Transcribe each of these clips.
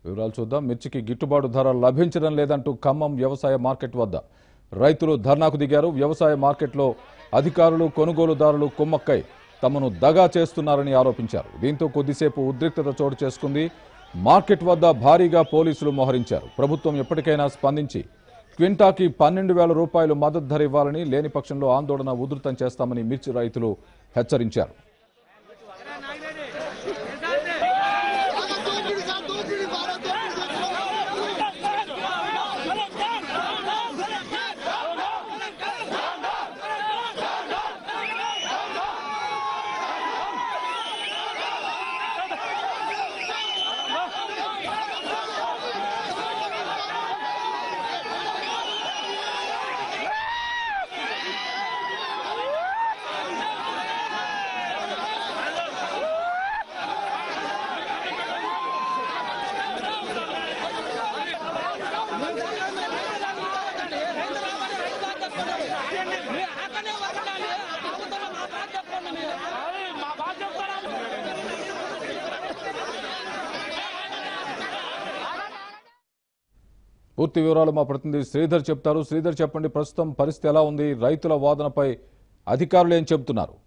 వివరాలు చూద్దాం మిర్చికి గిట్టుబాటు ధర లభించడం లేదంటూ ఖమ్మం వ్యవసాయ మార్కెట్ వద్ద రైతులు ధర్నాకు దిగారు వ్యవసాయ మార్కెట్లో అధికారులు కొనుగోలుదారులు కుమ్మక్కై తమను దగా చేస్తున్నారని ఆరోపించారు దీంతో కొద్దిసేపు ఉద్రిక్తత చోటు చేసుకుంది మార్కెట్ వద్ద భారీగా పోలీసులు మోహరించారు ప్రభుత్వం ఎప్పటికైనా స్పందించి క్వింటాకి పన్నెండు వేల రూపాయలు మద్దతు ధర ఇవ్వాలని లేని పక్షంలో ఆందోళన ఉధృతం చేస్తామని మిర్చి రైతులు హెచ్చరించారు పూర్తి వివరాలు మా ప్రతినిధి శ్రీధర్ చెప్తారు శ్రీధర్ చెప్పండి ప్రస్తుతం పరిస్థితి ఎలా ఉంది రైతుల వాదనపై అధికారులు ఏం చెబుతున్నారు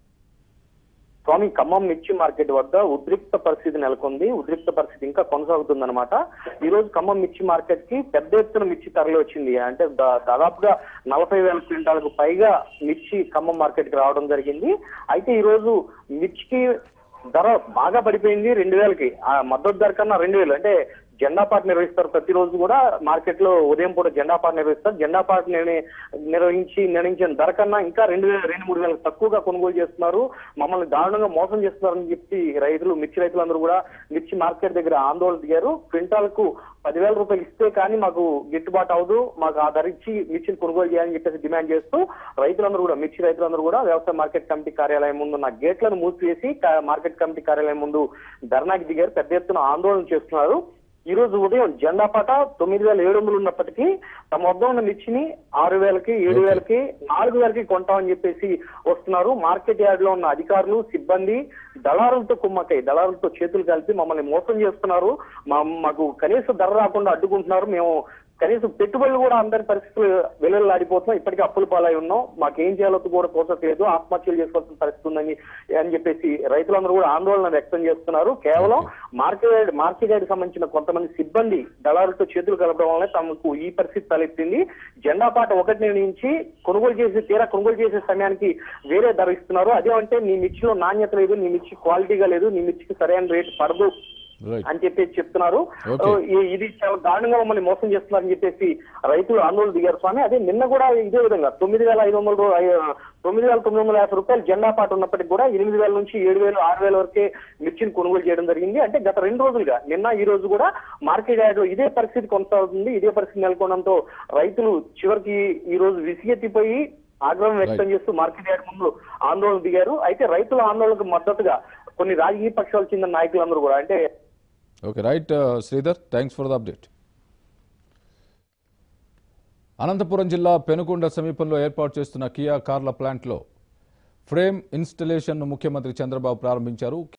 స్వామి ఖమ్మం మిర్చి మార్కెట్ వద్ద ఉద్రిక్త పరిస్థితి నెలకొంది ఉద్రిక్త పరిస్థితి ఇంకా కొనసాగుతుందన్నమాట ఈ రోజు ఖమ్మం మిర్చి మార్కెట్ కి పెద్ద ఎత్తున మిర్చి తరలి వచ్చింది అంటే దా- దాదాపుగా నలభై వేల క్వింటాలకు పైగా మిర్చి ఖమ్మం మార్కెట్ కి రావడం జరిగింది అయితే ఈ రోజు మిర్చికి ధర బాగా పడిపోయింది రెండు వేలకి ఆ మద్దతు ధర కన్నా రెండు వేలు అంటే జెండా పాట నిర్వహిస్తారు ప్రతిరోజు కూడా మార్కెట్ లో ఉదయం పూట జెండా పాట నిర్వహిస్తారు జెండా పాట నిర్ణ- నిర్వహించి నిర్ణయించిన ధర కన్నా ఇంకా రెండు వేల రెండు మూడు వేలకు తక్కువగా కొనుగోలు చేస్తున్నారు మమ్మల్ని దారుణంగా మోసం చేస్తున్నారని చెప్పి రైతులు మిర్చి రైతులందరూ కూడా మిర్చి మార్కెట్ దగ్గర ఆందోళన దిగారు క్వింటాల్ కు పదివేల రూపాయలు ఇస్తే కానీ మాకు గిట్టుబాటు అవదు మాకు ఆ ధర ఇచ్చి మిర్చిని కొనుగోలు చేయాలని చెప్పేసి డిమాండ్ చేస్తూ రైతులందరూ కూడా మిర్చి రైతులందరూ కూడా వ్యవసాయ మార్కెట్ కమిటీ కార్యాలయం ముందు ఉన్న గేట్లను మూసివేసి కా- మార్కెట్ కమిటీ కార్యాలయం ముందు ధర్నాకి దిగారు పెద్ద ఎత్తున ఆందోళన చేస్తున్నారు ఈ రోజు ఉదయం జెండా పాట తొమ్మిది వేల ఏడు వందలు ఉన్నప్పటికీ తమ వద్ద ఉన్న మిర్చిని ఆరు వేలకి ఏడు వేలకి నాలుగు వేలకి కొంటామని చెప్పేసి వస్తున్నారు మార్కెట్ యార్డ్ లో ఉన్న అధికారులు సిబ్బంది దళారులతో కుమ్మకై దళారులతో చేతులు కలిపి మమ్మల్ని మోసం చేస్తున్నారు మా- మాకు కనీస ధర రాకుండా అడ్డుకుంటున్నారు మేము కనీసం పెట్టుబడులు కూడా అందరి పరిస్థితులు వెలువలాడిపోతున్నాం ఇప్పటికీ అప్పుల పాలై ఉన్నాం మాకేం చేయాలో కూడా తోచట్లేదు ఆత్మహత్యలు చేసుకోవాల్సిన పరిస్థితి ఉందని అని చెప్పేసి రైతులందరూ కూడా ఆందోళన వ్యక్తం చేస్తున్నారు కేవలం మార్కెట్ మార్కెట్ యార్డ్ సంబంధించిన కొంతమంది సిబ్బంది దళారులతో చేతులు కలపడం వల్ల తమకు ఈ పరిస్థితి తలెత్తింది జెండా పాట ఒకటి నిర్ణయించి కొనుగోలు చేసి తీరా కొనుగోలు చేసే సమయానికి వేరే ధర ఇస్తున్నారు అదే అంటే నీ మిర్చిలో నాణ్యత లేదు నీ మిర్చి క్వాలిటీగా లేదు నీ మిర్చికి సరైన రేటు పడదు రైట్ అని చెప్పేసి చెప్తున్నారు Okay. ఈ- ఇది చాలా దారుణంగా మమ్మల్ని మోసం చేస్తున్నారని చెప్పేసి రైతులు ఆందోళన దిగారు స్వామి అదే నిన్న కూడా ఇదే విధంగా తొమ్మిది వేల ఐదు వందల రూ- ఐ- తొమ్మిది వేల తొమ్మిది వందల యాభై రూపాయలు జెండా పాట ఉన్నప్పటికీ కూడా ఎనిమిది వేల నుంచి ఏడు వేలు ఆరు వేల వరకే మిర్చిని కొనుగోలు చేయడం జరిగింది అంటే గత రెండు రోజులుగా నిన్న ఈ రోజు కూడా మార్కెట్ యార్డ్ లో ఇదే పరిస్థితి కొనసాగుతుంది ఇదే పరిస్థితి నెలకొనడంతో రైతులు చివరికి ఈ రోజు విసిగెత్తిపోయి ఆగ్రహం వ్యక్తం చేస్తూ మార్కెట్ యార్డ్ ముందు ఆందోళన దిగారు అయితే రైతుల ఆందోళనకు మద్దతుగా కొన్ని రాజకీయ పక్షాలకు చెందిన నాయకులందరూ కూడా అంటే okay right Sridhar thanks for the update Anantapur జిల్లా పెనుకొండ సమీపంలో ఏర్పాటు చేస్తున్న కియా కార్ల ప్లాంట్లో ఫ్రేమ్ ఇన్స్టలేషన్ను ముఖ్యమంత్రి చంద్రబాబు ప్రారంభించారు